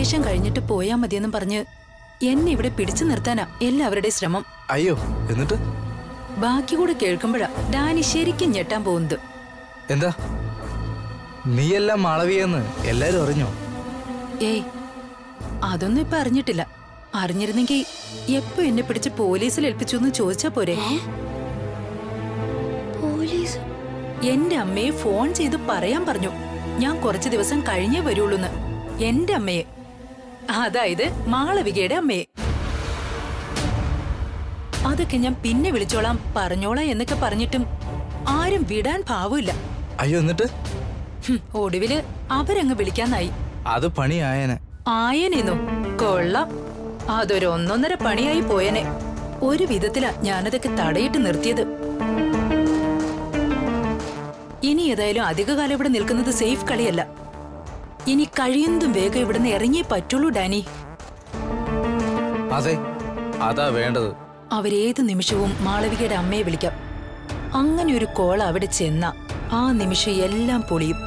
അന്വേഷണം കഴിഞ്ഞിട്ട് പോയാ മതിയെന്നും പറഞ്ഞ് എന്നെ ഇവിടെ പിടിച്ചു നിർത്താനാ എല്ലാവരുടെയും ശ്രമം അയ്യോ എന്നിട്ട് ബാക്കി കൂടെ കേൾക്കുമ്പോഴാ ഡാനി ശരിക്കും ഞെട്ടാൻ പോകുന്നത് എന്താ നീയെല്ലാം മാളവിയെന്ന് എല്ലാരും അറിഞ്ഞോ ഏയ് അതൊന്നും ഇപ്പൊ അറിഞ്ഞിട്ടില്ല അറിഞ്ഞിരുന്നെങ്കിൽ എപ്പോ എന്നെ പിടിച്ച് പോലീസിൽ ഏൽപ്പിച്ചു എന്ന് ചോദിച്ചാ പോരെ പോലീസ് എന്റെ അമ്മയെ ഫോൺ ചെയ്ത് പറയാൻ പറഞ്ഞു ഞാൻ കുറച്ചു ദിവസം കഴിഞ്ഞേ വരുള്ളൂന്ന് എന്റെ അമ്മയെ അതായത് മാളവികയുടെ അമ്മയെ അതൊക്കെ ഞാൻ പിന്നെ വിളിച്ചോളാം പറഞ്ഞോളാം എന്നൊക്കെ പറഞ്ഞിട്ടും ആരും വിടാൻ ഭാവമില്ല അയ്യോ എന്നിട്ട് ഹും, ഒടുവില് അവരങ്ങ് വിളിക്കാന്നായി അത് പണിയായനെ ആയനെന്നു കൊള്ളാം അതൊരു ഒന്നൊന്നര പണിയായി പോയനെ ഒരു വിധത്തിലാ ഞാനതൊക്കെ തടയിട്ട് നിർത്തിയത് ഇനി ഏതായാലും അധികകാലം ഇവിടെ നിൽക്കുന്നത് സേഫ് കളിയല്ല ഇനി കഴിയുന്നതും വേഗം ഇവിടുന്ന് ഇറങ്ങിയേ പറ്റുള്ളൂ ഡാനി അതെ അതാ വേണ്ടത് അവരേത് നിമിഷവും മാളവികയുടെ അമ്മയെ വിളിക്കാം അങ്ങനെ ഒരു കോൾ അവിടെ ചെന്ന ആ നിമിഷം എല്ലാം പൊളിയും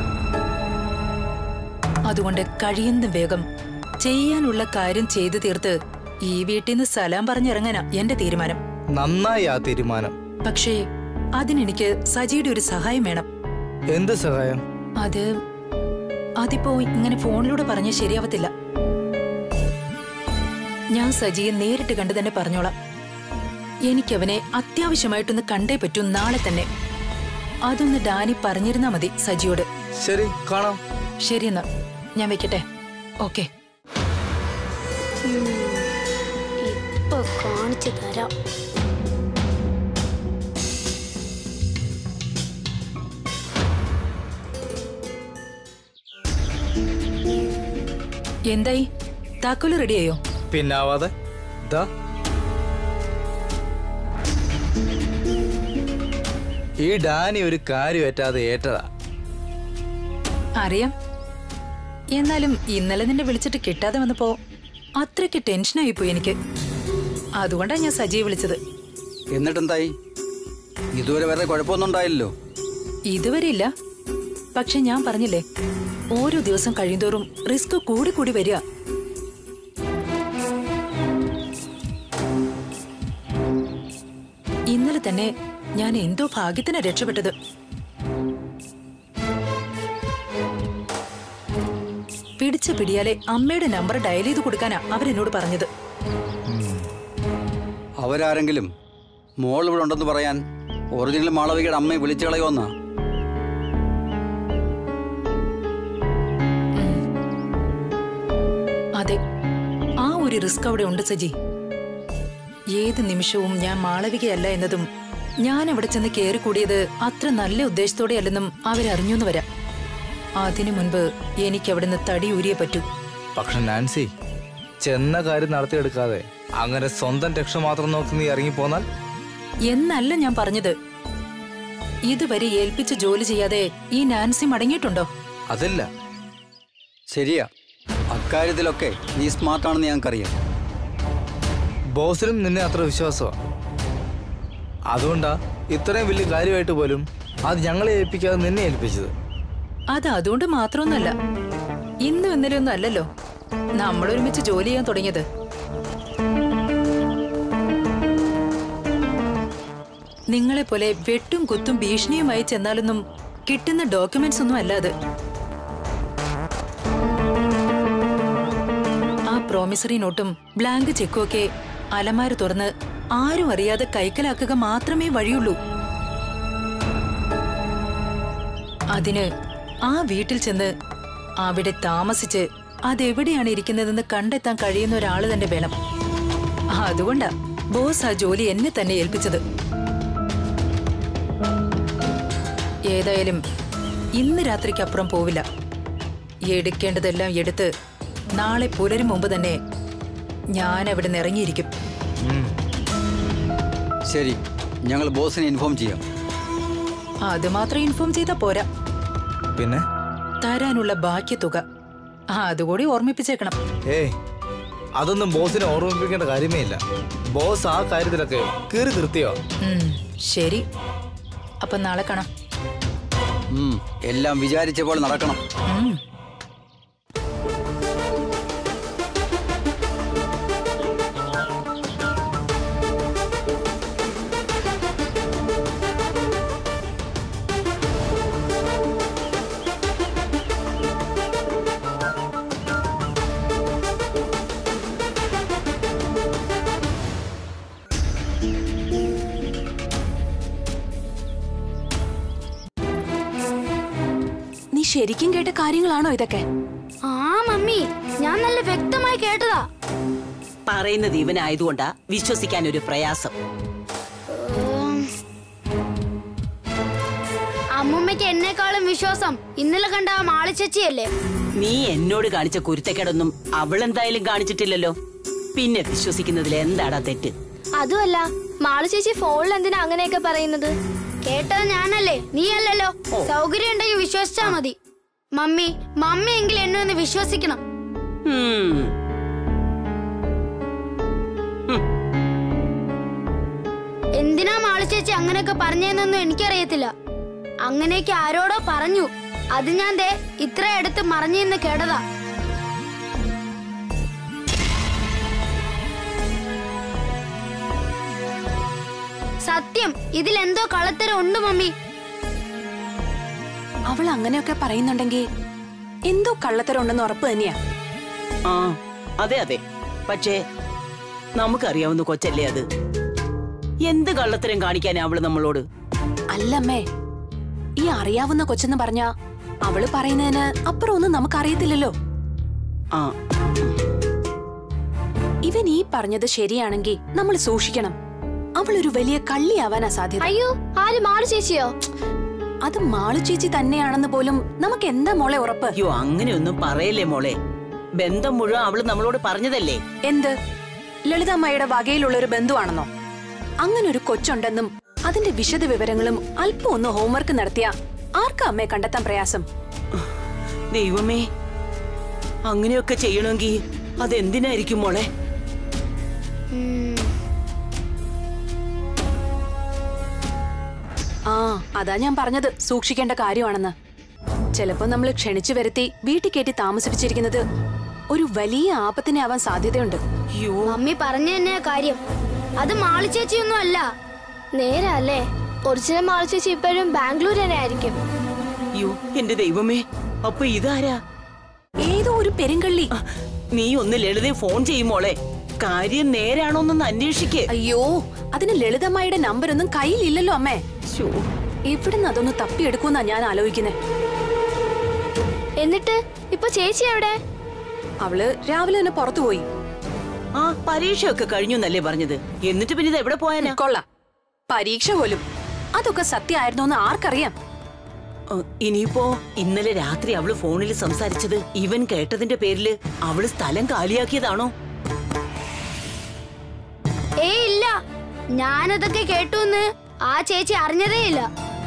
അതുകൊണ്ട് കഴിയുന്നതും വേഗം ചെയ്യാനുള്ള കാര്യം ചെയ്തു തീർത്ത് ഈ വീട്ടിൽ നിന്ന് സലാം പറഞ്ഞിറങ്ങാനാ എന്റെ തീരുമാനം നന്നായി ആ തീരുമാനം പക്ഷേ അതിനെനിക്ക് സജിയുടെ ഒരു സഹായം വേണം എന്ത് സഹായം അത് അതിപ്പോ ഇങ്ങനെ ഫോണിലൂടെ പറഞ്ഞ ശരിയാവത്തില്ല ഞാൻ സജിയെ നേരിട്ട് കണ്ടു തന്നെ പറഞ്ഞോളാം എനിക്കവനെ അത്യാവശ്യമായിട്ടൊന്ന് കണ്ടേ പറ്റൂ നാളെ തന്നെ അതൊന്ന് ഡാനി പറഞ്ഞിരുന്നാ മതി സജിയോട് ശരി കാണാം ശരിയെന്നാ ഞാൻ വെക്കട്ടെ ഓക്കെ ഇപ്പൊ കാണിച്ചു തരാം എന്തായി താക്കോല് റെഡിയായോ പിന്നാവാതെ ദാ ഈ ഡാനി ഒരു കാര്യം ഏറ്റാതെ ഏറ്റതാ അറിയാം എന്നാലും ഇന്നലെ നിന്നെ വിളിച്ചിട്ട് കിട്ടാതെ വന്നപ്പോ അത്രയ്ക്ക് ടെൻഷനായി പോയി എനിക്ക് അതുകൊണ്ടാ ഞാൻ സജിയെ വിളിച്ചത് എന്നിട്ടെന്തായി ഇതുവരെ വേറെ കുഴപ്പമൊന്നും ഉണ്ടായില്ലല്ലോ ഇതുവരെ ഇല്ല പക്ഷെ ഞാൻ പറഞ്ഞില്ലേ ഓരോ ദിവസം കഴിയുന്തോറും റിസ്ക് കൂടി കൂടി വരിക ഇന്നലെ തന്നെ ഞാൻ എന്തോ ഭാഗ്യത്തിന് രക്ഷപ്പെട്ടത് പിടിച്ച പിടിയാലെ അമ്മയുടെ നമ്പർ ഡയൽ ചെയ്ത് കൊടുക്കാനാ അവരെന്നോട് പറഞ്ഞത് അവരാരെങ്കിലും മോൾ ഇവിടെ ഉണ്ടെന്ന് പറയാൻ ഒറിജിനൽ മാളവികയുടെ അമ്മയെ വിളിച്ചു കളയുമെന്നാ അതെ ആ ഒരു റിസ്ക് അവിടെ ഉണ്ട് സജി ഏത് നിമിഷവും ഞാൻ മാളവികയല്ല എന്നതും ഞാൻ അവിടെ ചെന്ന് കയറിക്കൂടിയത് അത്ര നല്ല ഉദ്ദേശത്തോടെയല്ലെന്നും അവരറിഞ്ഞു എന്ന് വരാം അതിനു മുൻപ് എനിക്ക് അവിടുന്ന് തടി ഊരിയേ പറ്റൂ പക്ഷെ നാൻസി ചെന്ന കാര്യം നടത്തിയെടുക്കാതെ അങ്ങനെ സ്വന്തം രക്ഷ മാത്രം നോക്കി നീ ഇറങ്ങിപ്പോന്നാൽ എന്നല്ല ഞാൻ പറഞ്ഞത് ഇതുവരെ ഏൽപ്പിച്ച് ജോലി ചെയ്യാതെ ഈ നാൻസി മടങ്ങിയിട്ടുണ്ടോ അതില്ല ശരിയാ അക്കാര്യത്തിലൊക്കെ നീ സ്മാർട്ടാണെന്ന് ഞങ്ങൾക്കറിയാം ബോസിനും നിന്നെ അത്ര വിശ്വാസമാ അതുകൊണ്ടാ ഇത്രയും വലിയ കാര്യമായിട്ട് പോലും അത് ഞങ്ങളെ ഏൽപ്പിക്കാതെ നിന്നെ ഏൽപ്പിച്ചത് അത് അതുകൊണ്ട് മാത്രമൊന്നല്ല ഇന്നും ഇന്നലെ ഒന്നും അല്ലല്ലോ നമ്മൾ ഒരുമിച്ച് ജോലി ചെയ്യാൻ തുടങ്ങിയത് നിങ്ങളെ പോലെ വെട്ടും കുത്തും ഭീഷണിയുമായി ചെന്നാലൊന്നും കിട്ടുന്ന ഡോക്യുമെന്റ്സ് ഒന്നും അല്ല അത് ആ പ്രോമിസറി നോട്ടും ബ്ലാങ്ക് ചെക്കും ഒക്കെ അലമാര തുറന്ന് ആരും അറിയാതെ കൈക്കലാക്കുക മാത്രമേ വഴിയുള്ളൂ അതിന് ആ വീട്ടിൽ ചെന്ന് അവിടെ താമസിച്ച് അതെവിടെയാണ് ഇരിക്കുന്നതെന്ന് കണ്ടെത്താൻ കഴിയുന്ന ഒരാൾ തന്നെ വേണം അതുകൊണ്ടാ ബോസ് ആ ജോലി എന്നെ തന്നെ ഏൽപ്പിച്ചത് ഏതായാലും ഇന്ന് രാത്രിക്കപ്പുറം പോവില്ല എടുക്കേണ്ടതെല്ലാം എടുത്ത് നാളെ പുലരും മുമ്പ് തന്നെ ഞാൻ അവിടെ നിന്ന് ഇറങ്ങിയിരിക്കും ഉം. ശരി ഞങ്ങൾ ബോസിനെ ഇൻഫോം ചെയ്യാം അത് മാത്രം ഇൻഫോം ചെയ്താ പോരാ പിന്നെ തരാനുള്ള ബാക്കി തുക ആ അതുകൂടി ഓർമ്മിപ്പിച്ചേക്കണം ഏയ് അതൊന്നും ബോസിനെ ഓർമ്മിപ്പിക്കേണ്ട കാര്യമേ ഇല്ല ബോസ് ആ കാര്യത്തിലൊക്കെ കീറി നിർത്തിയോ ഉം, ശരി അപ്പൊ നാളെ കാണാം ഉം, എല്ലാം വിചാരിച്ച പോലെ നടക്കണം ഉം. ശരിക്കും കേട്ട കാര്യങ്ങളാണോ ഇതൊക്കെ ആ മമ്മി ഞാൻ നല്ല വ്യക്തമായി കേട്ടതാ പറയുന്നത് ഇവനായതുകൊണ്ടാ വിശ്വസിക്കാൻ ഒരു പ്രയാസം ഉം. അമ്മുമ്മയ്ക്ക് എന്നെക്കാളും വിശ്വാസം ഇന്നലെ കണ്ട ആ മാളി ചേച്ചിയല്ലേ നീ എന്നോട് കാണിച്ച കുരുത്തക്കേടൊന്നും അവളെന്തായാലും കാണിച്ചിട്ടില്ലല്ലോ പിന്നെ വിശ്വസിക്കുന്നതിൽ എന്താടാ തെറ്റ് അതുമല്ല മാളു ചേച്ചി ഫോണിൽ എന്തിനാ അങ്ങനെയൊക്കെ പറയുന്നത് കേട്ടത് ഞാനല്ലേ നീ അല്ലല്ലോ സൗകര്യം ഉണ്ടെങ്കിൽ വിശ്വസിച്ചാ മതി മമ്മി മമ്മി എങ്കിലും എന്നെ ഒന്ന് വിശ്വസിക്കണം ഉം. എന്തിനാ മാളി ചേച്ചി അങ്ങനെയൊക്കെ പറഞ്ഞതെന്നൊന്നും എനിക്കറിയത്തില്ല അങ്ങനെയൊക്കെ ആരോടോ പറഞ്ഞു അത് ഞാൻ ദേ ഇത്ര അടുത്ത് മറിഞ്ഞെന്ന് കേട്ടതാ സത്യം ഇതിലെന്തോ കളത്തരം ഉണ്ട് മമ്മി അവൾ അങ്ങനെയൊക്കെ പറയുന്നുണ്ടെങ്കിൽ എന്തോ കള്ളത്തരം ഉണ്ടെന്ന് ഉറപ്പ് തന്നെയാ ആ അതെ അതെ പക്ഷേ നമുക്കറിയാവുന്ന കൊച്ചല്ലേ അത് എന്ത് കള്ളത്തരം കാണിക്കാനാ അവള് നമ്മളോട് അല്ലമ്മേ ഈ അറിയാവുന്ന കൊച്ചെന്ന് പറഞ്ഞാ അവള് പറയുന്നതിന് അപ്പുറം ഒന്നും നമുക്കറിയത്തില്ലല്ലോ ആ ഇവൻ ഈ പറഞ്ഞത് ശരിയാണെങ്കിൽ നമ്മൾ സൂക്ഷിക്കണം അവളൊരു വലിയ കള്ളിയാവാനാ സാധ്യത അയ്യോ ആര് മാളു ചേച്ചിയോ അത് മാളു ചേച്ചി തന്നെയാണെന്ന് പോലും നമുക്ക് എന്താ മോളെ ഉറപ്പ് അയ്യോ അങ്ങനെയൊന്നും പറയല്ലേ മോളെ ബന്ധം മുഴുവൻ അവള് നമ്മളോട് പറഞ്ഞതല്ലേ എന്ത് ലളിതമ്മയുടെ വകയിലുള്ള ഒരു ബന്ധുവാണെന്നോ അങ്ങനെ ഒരു കൊച്ചുണ്ടെന്നും അതിന്റെ വിശദ വിവരങ്ങളും അല്പം ഒന്ന് ഹോംവർക്ക് നടത്തിയ ആർക്കാ അമ്മയെ കണ്ടെത്താൻ പ്രയാസം ദൈവമേ അങ്ങനെയൊക്കെ ചെയ്യണമെങ്കിൽ അതെന്തിനായിരിക്കും മോളെ ആ അതാ ഞാൻ പറഞ്ഞത് സൂക്ഷിക്കേണ്ട കാര്യമാണെന്ന് ചിലപ്പോ നമ്മൾ ക്ഷണിച്ചു വരുത്തി വീട്ടിൽ കയറ്റി താമസിപ്പിച്ചിരിക്കുന്നത് ഒരു വലിയ ആപത്തിനെ ആവാൻ സാധ്യതയുണ്ട് അയ്യോ മമ്മി പറഞ്ഞു തന്നെയാ കാര്യം അത് മാളി ചേച്ചിയൊന്നും അല്ല നേരാ അല്ലേ ഒറിജിനൽ മാളു ചേച്ചി ഇപ്പോഴും ബാംഗ്ലൂർ തന്നെ ആയിരിക്കും അയ്യോ എന്റെ ദൈവമേ അപ്പൊ ഇതാരാ ഏതോ ഒരു പെരുങ്കള്ളി ആ, നീ ഒന്ന് ലളിതയെ ഫോൺ ചെയ്യും മോളെ കാര്യം നേരാണോന്നൊന്ന് അന്വേഷിക്കേ അയ്യോ അതിന് ലളിതമ്മയുടെ നമ്പർ ഒന്നും കയ്യിലില്ലല്ലോ അമ്മേ ശ്ശോ. എവിടുന്ന് അതൊന്ന് തപ്പിയെടുക്കുന്നാ ഞാൻ ആലോചിക്കുന്നത് എന്നിട്ട് ഇപ്പൊ ചേച്ചി എവിടെ അവള് രാവിലെ തന്നെ പുറത്തുപോയി ആ പരീക്ഷയൊക്കെ കഴിഞ്ഞു എന്നല്ലേ പറഞ്ഞത് എന്നിട്ട് പിന്നെ ഇത് എവിടെ പോയാനാ കൊള്ളാം പരീക്ഷ പോലും അതൊക്കെ സത്യമായിരുന്നോ എന്ന് ആർക്കറിയാം ആ, ഇനിയിപ്പോ ഇന്നലെ രാത്രി അവള് ഫോണിൽ സംസാരിച്ചത് ഇവൻ കേട്ടതിന്റെ പേരില് അവള് സ്ഥലം കാലിയാക്കിയതാണോ ഏയ് ഇല്ല ഞാനതൊക്കെ കേട്ടുന്ന് ആ ചേച്ചി അറിഞ്ഞതേ ഇല്ല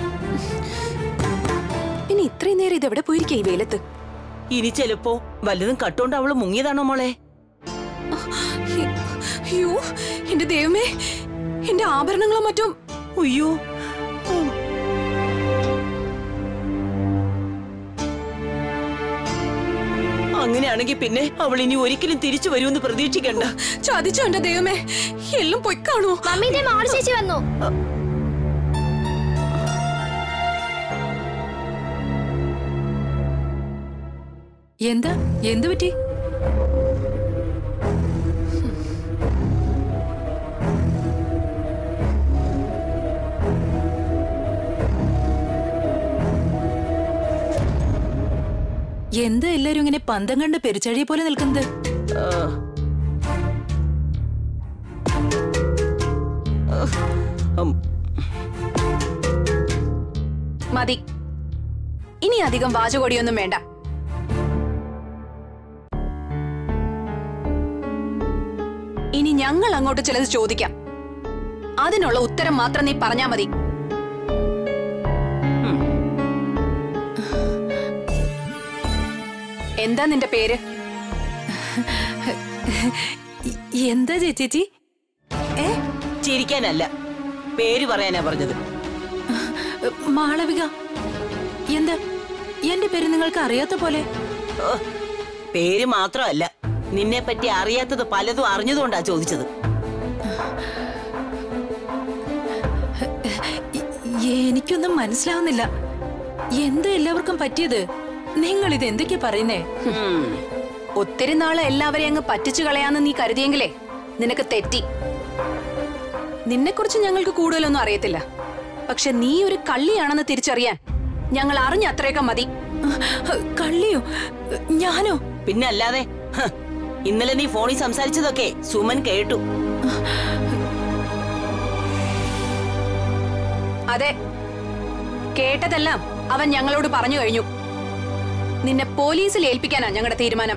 പിന്നെ ഇത്രയും നേരം ഇത് എവിടെ പോയിരിക്കുക ഈ വെയിലത്ത് ഇനി ചിലപ്പോ വല്ലതും കട്ടോണ്ട് അവള് മുങ്ങിയതാണോ മോളെ അയ്യോ എന്റെ ദൈവമേ എന്റെ ആഭരണങ്ങളും മറ്റും അയ്യോ ഉം. അങ്ങനെയാണെങ്കിൽ പിന്നെ അവൾ ഇനി ഒരിക്കലും തിരിച്ചു വരുമെന്ന് പ്രതീക്ഷിക്കണ്ട ചതിച്ചോ എന്റെ ദൈവമേ എല്ലാം പൊയ്ക്കാണോ മമ്മീന്റെ മാളു ചേച്ചി വന്നു എന്താ എന്തു പറ്റി എന്താ എല്ലാരും ഇങ്ങനെ പന്തം കണ്ട് പെരിച്ചഴിയെ പോലെ നിൽക്കുന്നത് ആ. ഉം. മതി ഇനി അധികം വാചകൊടിയൊന്നും വേണ്ട ഇനി ഞങ്ങൾ അങ്ങോട്ട് ചിലത് ചോദിക്കാം അതിനുള്ള ഉത്തരം മാത്രം നീ പറഞ്ഞാ മതി എന്താ നിന്റെ പേര് ഇ- എന്താ ചേച്ചി ഏ ചിരിക്കാനല്ല പേര് പറയാനാ പറഞ്ഞത് മാളവിക എന്താ എന്റെ പേര് നിങ്ങൾക്ക് അറിയാത്ത പോലെ ഓ, പേര് മാത്രമല്ല നിന്നെ പറ്റി അറിയാത്തത് പലതും അറിഞ്ഞതുകൊണ്ടാ ചോദിച്ചത് ഇ- എനിക്കൊന്നും മനസ്സിലാവുന്നില്ല എന്താ എല്ലാവർക്കും പറ്റിയത് നിങ്ങൾ ഇത് എന്തൊക്കെയാ പറയുന്നേ ഉം. ഒത്തിരി നാള് എല്ലാവരെയും അങ്ങ് പറ്റിച്ചു കളയാന്ന് നീ കരുതിയെങ്കിലേ നിനക്ക് തെറ്റി നിന്നെക്കുറിച്ച് ഞങ്ങൾക്ക് കൂടുതലൊന്നും അറിയത്തില്ല പക്ഷെ നീ ഒരു കള്ളിയാണെന്ന് തിരിച്ചറിയാൻ ഞങ്ങൾ അറിഞ്ഞ അത്രയൊക്കെ മതി കള്ളിയോ ഞാനോ പിന്നെ അല്ലാതെ ഹ്, ഇന്നലെ നീ ഫോണിൽ സംസാരിച്ചതൊക്കെ സുമൻ കേട്ടു അതെ കേട്ടതെല്ലാം അവൻ ഞങ്ങളോട് പറഞ്ഞു കഴിഞ്ഞു നിന്നെ പോലീസിൽ ഏൽപ്പിക്കാനാ ഞങ്ങളുടെ തീരുമാനം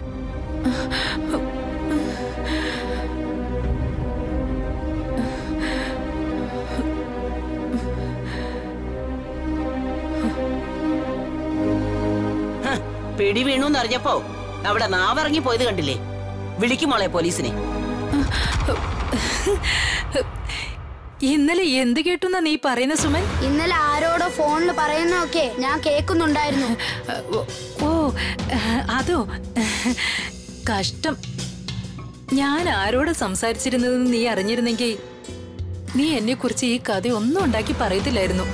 ഹ്, പിടി വീണു എന്നറിഞ്ഞപ്പോ അവിടെ നാവിറങ്ങി പോയത് കണ്ടില്ലേ വിളിക്കുമോളെ പോലീസിനെ ഇന്നലെ എന്ത് കേട്ടുന്നാ നീ പറയുന്ന സുമൻ ഇന്നലെ ആരോടോ ഫോണിൽ പറയുന്നതൊക്കെ ഞാൻ കേൾക്കുന്നുണ്ടായിരുന്നു ഓ, ഓ അതോ കഷ്ടം ഞാൻ ആരോട് സംസാരിച്ചിരുന്നതെന്ന് നീ അറിഞ്ഞിരുന്നെങ്കിൽ നീ എന്നെ കുറിച്ച് ഈ കഥ ഒന്നും ഉണ്ടാക്കി പറയത്തില്ലായിരുന്നു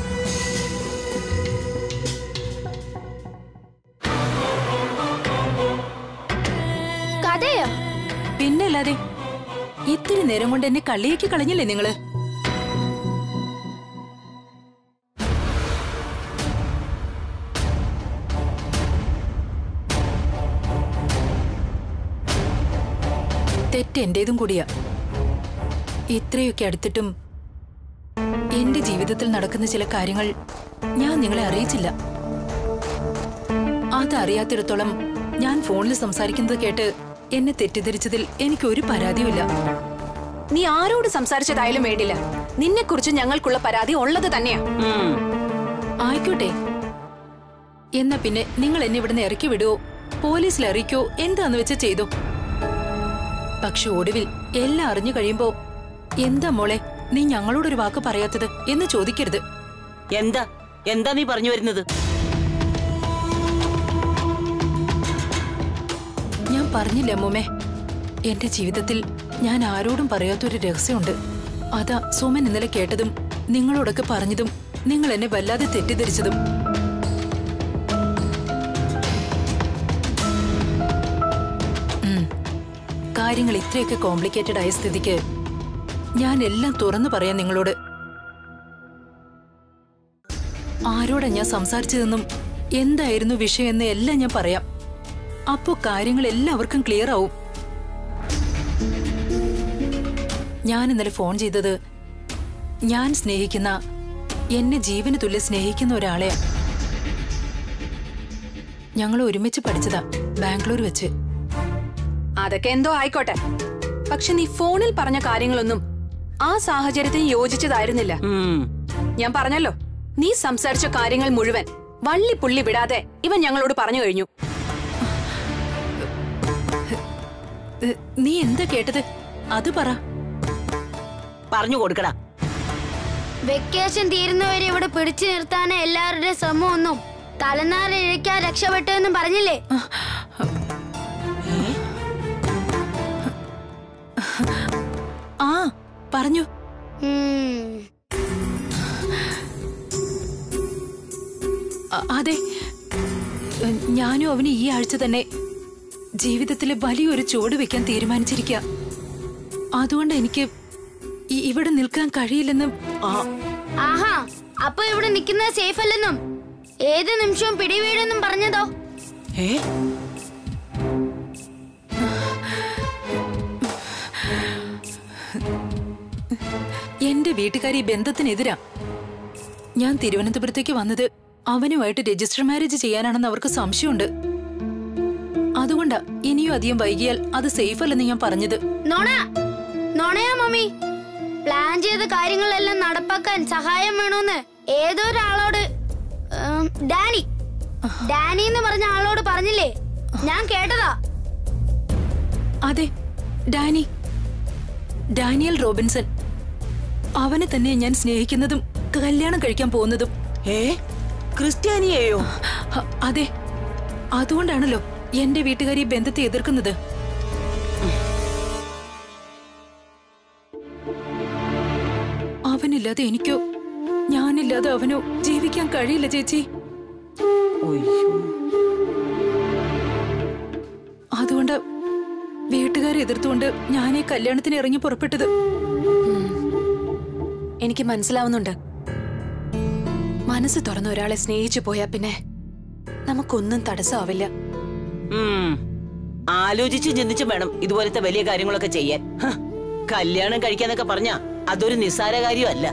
കഥയോ പിന്നല്ലാതെ ഇത്തിരി നേരം കൊണ്ട് എന്നെ കളിയാക്കി കളഞ്ഞില്ലേ നിങ്ങള് തെറ്റ് എന്റേതും കൂടിയാ ഇത്രയൊക്കെ അടുത്തിട്ടും എന്റെ ജീവിതത്തിൽ നടക്കുന്ന ചില കാര്യങ്ങൾ ഞാൻ നിങ്ങളെ അറിയിച്ചില്ല അതറിയാത്തിടത്തോളം ഞാൻ ഫോണിൽ സംസാരിക്കുന്നത് കേട്ട് എന്നെ തെറ്റിദ്ധരിച്ചതിൽ എനിക്ക് ഒരു പരാതിയുമില്ല നീ ആരോട് സംസാരിച്ചതായാലും വേണ്ടില്ല നിന്നെക്കുറിച്ച് ഞങ്ങൾക്കുള്ള പരാതി ഉള്ളത് തന്നെയാ ഉം. ആയിക്കോട്ടെ എന്നാ പിന്നെ നിങ്ങൾ എന്നെ ഇവിടുന്ന് ഇറക്കി വിടുവോ പോലീസിൽ അറിയിക്കോ എന്താന്ന് വെച്ച് ചെയ്തോ പക്ഷെ ഒടുവിൽ എല്ലാം അറിഞ്ഞു കഴിയുമ്പോ എന്താ മോളെ നീ ഞങ്ങളോടൊരു വാക്ക് പറയാത്തത് എന്ന് ചോദിക്കരുത് എന്താ എന്താ നീ പറഞ്ഞു വരുന്നത് ഞാൻ പറഞ്ഞില്ല അമ്മൂമ്മേ എന്റെ ജീവിതത്തിൽ ഞാൻ ആരോടും പറയാത്തൊരു രഹസ്യമുണ്ട് അതാ സുമൻ ഇന്നലെ കേട്ടതും നിങ്ങളോടൊക്കെ പറഞ്ഞതും നിങ്ങൾ എന്നെ വല്ലാതെ തെറ്റിദ്ധരിച്ചതും ഉം. കാര്യങ്ങൾ ഇത്രയൊക്കെ കോംപ്ലിക്കേറ്റഡ് ആയ സ്ഥിതിക്ക് ഞാൻ എല്ലാം തുറന്നു പറയാം നിങ്ങളോട് ആരോടാ ഞാൻ സംസാരിച്ചതെന്നും എന്തായിരുന്നു വിഷയം എന്ന് എല്ലാം ഞാൻ പറയാം അപ്പോ കാര്യങ്ങൾ എല്ലാവർക്കും ക്ലിയർ ആവും ഞാൻ ഇന്നലെ ഫോൺ ചെയ്തത് ഞാൻ സ്നേഹിക്കുന്ന എന്നെ ജീവന് തുല്യം സ്നേഹിക്കുന്ന ഒരാളെയാ ഞങ്ങൾ ഒരുമിച്ച് പഠിച്ചതാ ബാംഗ്ലൂർ വെച്ച് അതൊക്കെ എന്തോ ആയിക്കോട്ടെ പക്ഷെ നീ ഫോണിൽ പറഞ്ഞ കാര്യങ്ങളൊന്നും ആ സാഹചര്യത്തിന് യോജിച്ചതായിരുന്നില്ല ഉം. ഞാൻ പറഞ്ഞല്ലോ നീ സംസാരിച്ച കാര്യങ്ങൾ മുഴുവൻ വള്ളി പുള്ളി വിടാതെ ഇവൻ ഞങ്ങളോട് പറഞ്ഞു കഴിഞ്ഞു ഏ, നീ എന്താ കേട്ടത് അത് പറ പറഞ്ഞു കൊടുക്കടാ വെക്കേഷൻ തീരുന്നവരെ ഇവിടെ പിടിച്ചു നിർത്താൻ എല്ലാവരുടെയും ശ്രമമൊന്നും തലനാരിഴയ്ക്കാൻ രക്ഷപ്പെട്ടെന്നും പറഞ്ഞില്ലേ ആ പറഞ്ഞു ഉം. അ- അതെ ഏ, ഞാനും അവന് ഈ ആഴ്ച തന്നെ ജീവിതത്തിലെ വലിയൊരു ചുവട് വെക്കാൻ തീരുമാനിച്ചിരിക്കുക അതുകൊണ്ട് എനിക്ക് ഇ- ഇവിടെ നിൽക്കാൻ കഴിയില്ലെന്നും ആ ആഹാ അപ്പൊ ഇവിടെ നിൽക്കുന്നത് സേഫ് അല്ലെന്നും ഏത് നിമിഷവും പിടിവീടെന്നും പറഞ്ഞതോ ഏ എന്റെ വീട്ടുകാർ ഈ ബന്ധത്തിനെതിരാ ഞാൻ തിരുവനന്തപുരത്തേക്ക് വന്നത് അവനുമായിട്ട് രജിസ്റ്റർ മാരേജ് ചെയ്യാനാണെന്ന് അവർക്ക് സംശയമുണ്ട് അതുകൊണ്ടാ ഇനിയും അധികം വൈകിയാൽ അത് സേഫ് അല്ലെന്ന് ഞാൻ പറഞ്ഞത് നോണ നോണയാ മമ്മി പ്ലാൻ ചെയ്ത കാര്യങ്ങളെല്ലാം നടപ്പാക്കാൻ സഹായം വേണോന്ന് ഏതോ ഒരാളോട് ഉം, ഡാനി ഡാനി എന്ന് പറഞ്ഞ ആളോട് പറഞ്ഞില്ലേ ഞാൻ കേട്ടതാ അതെ ഡാനി ഡാനിയൽ റോബിൻസൺ അവനെ തന്നെ ഞാൻ സ്നേഹിക്കുന്നതും കല്യാണം കഴിക്കാൻ പോകുന്നതും ഏ ക്രിസ്ത്യാനിയെയോ ഹ, അതെ അതുകൊണ്ടാണല്ലോ എന്റെ വീട്ടുകാർ ഈ ബന്ധത്തെ എതിർക്കുന്നത് അവനില്ലാതെ എനിക്കോ ഞാനില്ലാതെ അവനോ ജീവിക്കാൻ കഴിയില്ല ചേച്ചി ഒയ്യോ. അതുകൊണ്ട് വീട്ടുകാരെ എതിർത്തുകൊണ്ട് ഞാൻ ഈ കല്യാണത്തിന് ഇറങ്ങി പുറപ്പെട്ടത് എനിക്ക് മനസ്സിലാവുന്നുണ്ട് മനസ്സ് തുറന്ന ഒരാളെ സ്നേഹിച്ചു പോയാ പിന്നെ നമുക്കൊന്നും തടസ്സമാവില്ല ഉം. ആലോചിച്ചും ചിന്തിച്ചും വേണം ഇതുപോലത്തെ വലിയ കാര്യങ്ങളൊക്കെ ചെയ്യാൻ ഹ, കല്യാണം കഴിക്കാന്നൊക്കെ പറഞ്ഞ അതൊരു നിസ്സാര കാര്യമല്ല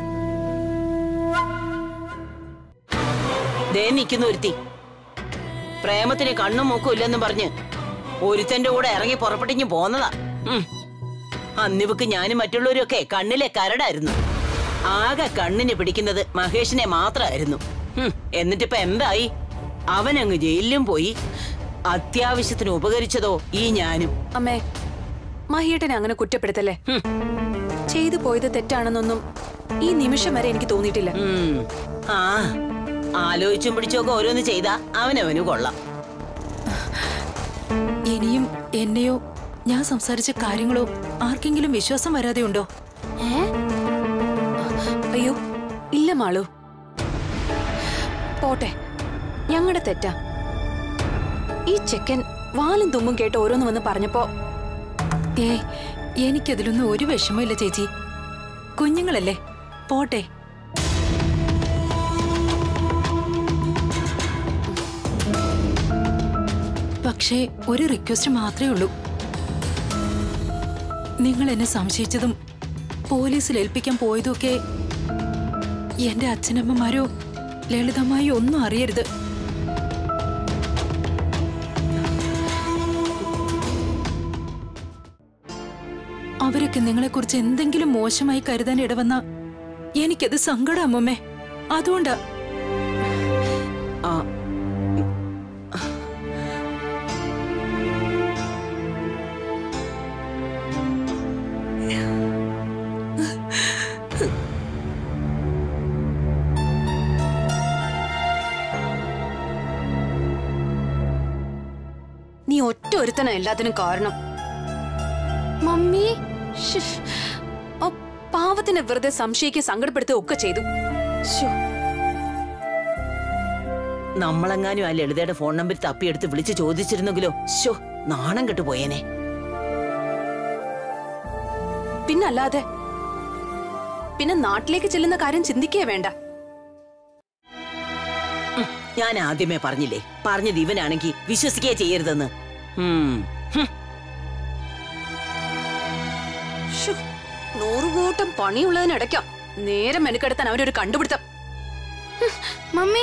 ദേ നിൽക്കുന്ന ഒരുത്തി പ്രേമത്തിന് കണ്ണും മൂക്കും ഇല്ലെന്നും പറഞ്ഞ് ഒരുത്തന്റെ കൂടെ ഇറങ്ങി പുറപ്പെട്ടിഞ്ഞ് പോന്നതാ ഉം. അന്നിവക്ക് ഞാനും മറ്റുള്ളവരും ഒക്കെ കണ്ണിലെ കരടായിരുന്നു ആകെ കണ്ണിന് പിടിക്കുന്നത് മഹേഷിനെ മാത്രമായിരുന്നു ഉം. എന്നിട്ടിപ്പോ എന്തായി അവനങ്ങ് ജയിലിലും പോയി അത്യാവശ്യത്തിന് ഉപകരിച്ചതോ ഈ ഞാനും അമ്മേ മഹിയേട്ടനെ അങ്ങനെ കുറ്റപ്പെടുത്തല്ലേ ഹും. ചെയ്തു പോയത് തെറ്റാണെന്നൊന്നും ഈ നിമിഷം വരെ എനിക്ക് തോന്നിയിട്ടില്ല ഉം. ആ ആലോചിച്ചും പിടിച്ചൊക്കെ ഓരോന്ന് ചെയ്താ അവനവന് കൊള്ളാം ഇനിയും എന്നെയോ ഞാൻ സംസാരിച്ച കാര്യങ്ങളോ ആർക്കെങ്കിലും വിശ്വാസം വരാതെ ഉണ്ടോ അയ്യോ ഇല്ല മാളു പോട്ടെ ഞങ്ങളുടെ തെറ്റാ ഈ ചെക്കൻ വാലും തുമ്പും കേട്ട് ഓരോന്ന് വന്ന് പറഞ്ഞപ്പോ ഏ എനിക്കതിലൊന്നും ഒരു വിഷമമില്ല ചേച്ചി കുഞ്ഞുങ്ങളല്ലേ പോട്ടെ പക്ഷേ ഒരു റിക്വസ്റ്റ് മാത്രമേ ഉള്ളൂ നിങ്ങൾ എന്നെ സംശയിച്ചതും പോലീസിൽ ഏൽപ്പിക്കാൻ പോയതൊക്കെ എന്റെ അച്ഛനമ്മമാരോ ലളിതമായോ ഒന്നും അറിയരുത് അവരൊക്കെ നിങ്ങളെക്കുറിച്ച് എന്തെങ്കിലും മോശമായി കരുതാൻ ഇടവന്ന എനിക്കത് സങ്കടം അമ്മമ്മേ അതുകൊണ്ടാ ആ നീ ഒറ്റ ഒരുത്തന എല്ലാത്തിനും കാരണം മമ്മി ശ്ശ്. ആ പാവത്തിനെ വെറുതെ സംശയിക്കുക സങ്കടപ്പെടുത്തുക ഒക്കെ ചെയ്തു ശ്ശോ. നമ്മളെങ്ങാനും ആ ലളിതയുടെ ഫോൺ നമ്പർ തപ്പിയെടുത്ത് വിളിച്ച് ചോദിച്ചിരുന്നെങ്കിലോ ശോ നാണം കെട്ടു പോയേനെ പിന്നല്ലാതെ പിന്നെ നാട്ടിലേക്ക് ചെല്ലുന്ന കാര്യം ചിന്തിക്കേ വേണ്ട ഉം, ഞാൻ ആദ്യമേ പറഞ്ഞില്ലേ പറഞ്ഞത് ഇവനാണെങ്കിൽ വിശ്വസിക്കേ ചെയ്യരുതെന്ന് ഉം, ഹും. ശ്ശോ. നൂറുകൂട്ടം പണിയുള്ളതിനിടയ്ക്കാം നേരെ മെനുക്കെടുത്താൻ അവരൊരു കണ്ടുപിടുത്തം മമ്മി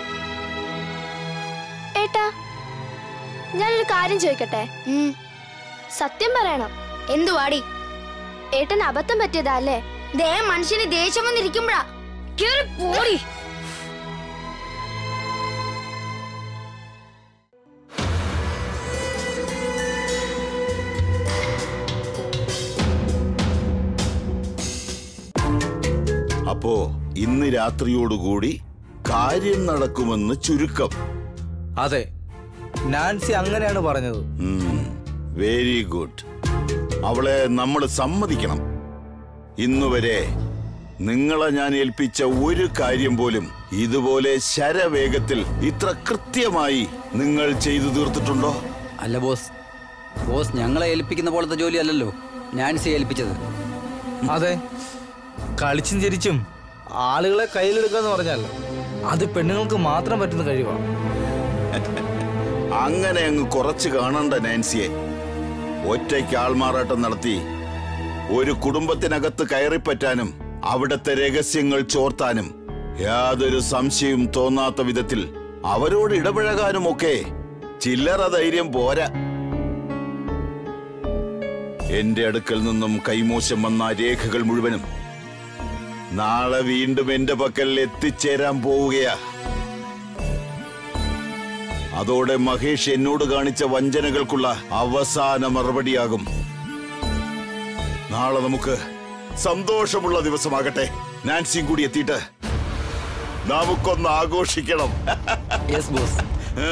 ഏട്ടാ ഞാനൊരു കാര്യം ചോദിക്കട്ടെ ഉം, സത്യം പറയണം എന്തുവാടി ഏട്ടൻ അബദ്ധം പറ്റിയതാ അല്ലേ ദേ മനുഷ്യന് ദേഷ്യം വന്നിരിക്കുമ്പോഴാ കേറി പോടി അപ്പോ ഇന്ന് രാത്രിയോടുകൂടി കാര്യം നടക്കുമെന്ന് ചുരുക്കം അതെ നാൻസി അങ്ങനെയാണ് പറഞ്ഞത് വെരി ഗുഡ് അവളെ നമ്മൾ സമ്മതിക്കണം ഇന്നുവരെ നിങ്ങളെ ഞാൻ ഏൽപ്പിച്ച ഒരു കാര്യം പോലും ഇതുപോലെ ശരവേഗത്തിൽ ഇത്ര കൃത്യമായി നിങ്ങൾ ചെയ്തു തീർത്തിട്ടുണ്ടോ അല്ല ബോസ് ബോസ് ഞങ്ങളെ ഏൽപ്പിക്കുന്ന പോലത്തെ ജോലി അല്ലല്ലോ നാൻസി ഏൽപ്പിച്ചത് അതെ കളിച്ചും ചിരിച്ചും ആളുകളെ കയ്യിലെടുക്കുക എന്ന് പറഞ്ഞാൽ അത് പെണ്ണുങ്ങൾക്ക് മാത്രം പറ്റുന്ന കഴിവാണ് അങ്ങനെ അങ്ങ് കുറച്ച് കാണണ്ട നാൻസിയെ ഒറ്റയ്ക്ക് ആൾമാറാട്ടം നടത്തി ഒരു കുടുംബത്തിനകത്ത് കയറിപ്പറ്റാനും അവിടത്തെ രഹസ്യങ്ങൾ ചോർത്താനും യാതൊരു സംശയവും തോന്നാത്ത വിധത്തിൽ അവരോട് ഇടപഴകാനുമൊക്കെ ചില്ലറ ധൈര്യം പോരാ എന്റെ അടുക്കൽ നിന്നും കൈമോശം വന്ന ആ രേഖകൾ മുഴുവനും നാളെ വീണ്ടും എന്റെ പക്കൽ എത്തിച്ചേരാൻ പോവുകയാ അതോടെ മഹേഷ് എന്നോട് കാണിച്ച വഞ്ചനകൾക്കുള്ള അവസാന മറുപടിയാകും നാളെ നമുക്ക് സന്തോഷമുള്ള ദിവസമാകട്ടെ നാൻസിയും കൂടി എത്തിയിട്ട് നമുക്കൊന്ന് ആഘോഷിക്കണം യെസ് ബോസ് ഏ.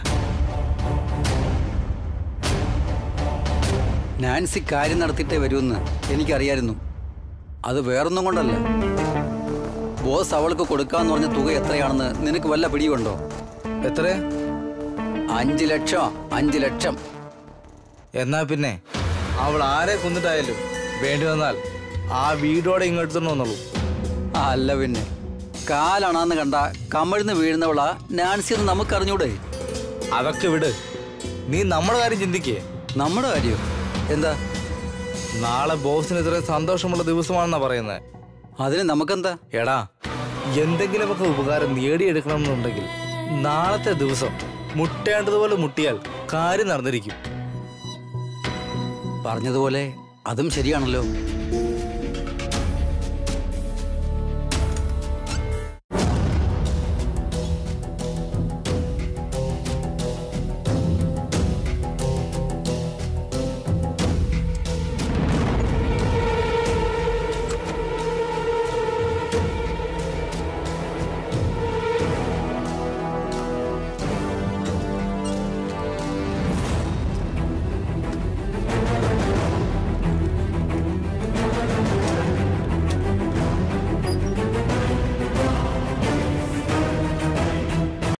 നാൻസി കാര്യം നടത്തിയിട്ടേ വരുമെന്ന് എനിക്കറിയായിരുന്നു അത് വേറൊന്നും കൊണ്ടല്ല ബോസ് അവൾക്ക് കൊടുക്കാന്ന് പറഞ്ഞ തുക എത്രയാണെന്ന് നിനക്ക് വല്ല പിടിയുണ്ടോ എത്ര അഞ്ച് ലക്ഷം അഞ്ച് ലക്ഷം എന്നാ പിന്നെ അവൾ ആരെ കൊന്നിട്ടായാലും വേണ്ടി വന്നാൽ ആ വീടോടെ ഇങ്ങോട്ട് തന്നെ വന്നുള്ളൂ അല്ല പിന്നെ കാലാണാന്ന് കണ്ട കമിഴ്ന്ന് വീഴുന്നവളാ നാൻസി എന്ന് നമുക്കറിഞ്ഞൂടെ അതൊക്കെ വിട് നീ നമ്മുടെ കാര്യം ചിന്തിക്കേ നമ്മുടെ കാര്യം എന്താ നാളെ ബോസിന് ഇത്രയും സന്തോഷമുള്ള ദിവസമാണെന്നാ പറയുന്നത് അതിന് നമുക്കെന്താ എടാ എന്തെങ്കിലുമൊക്കെ ഉപകാരം നേടിയെടുക്കണമെന്നുണ്ടെങ്കിൽ നാളത്തെ ദിവസം മുട്ടേണ്ടതുപോലെ മുട്ടിയാൽ കാര്യം നടന്നിരിക്കും പറഞ്ഞതുപോലെ അതും ശരിയാണല്ലോ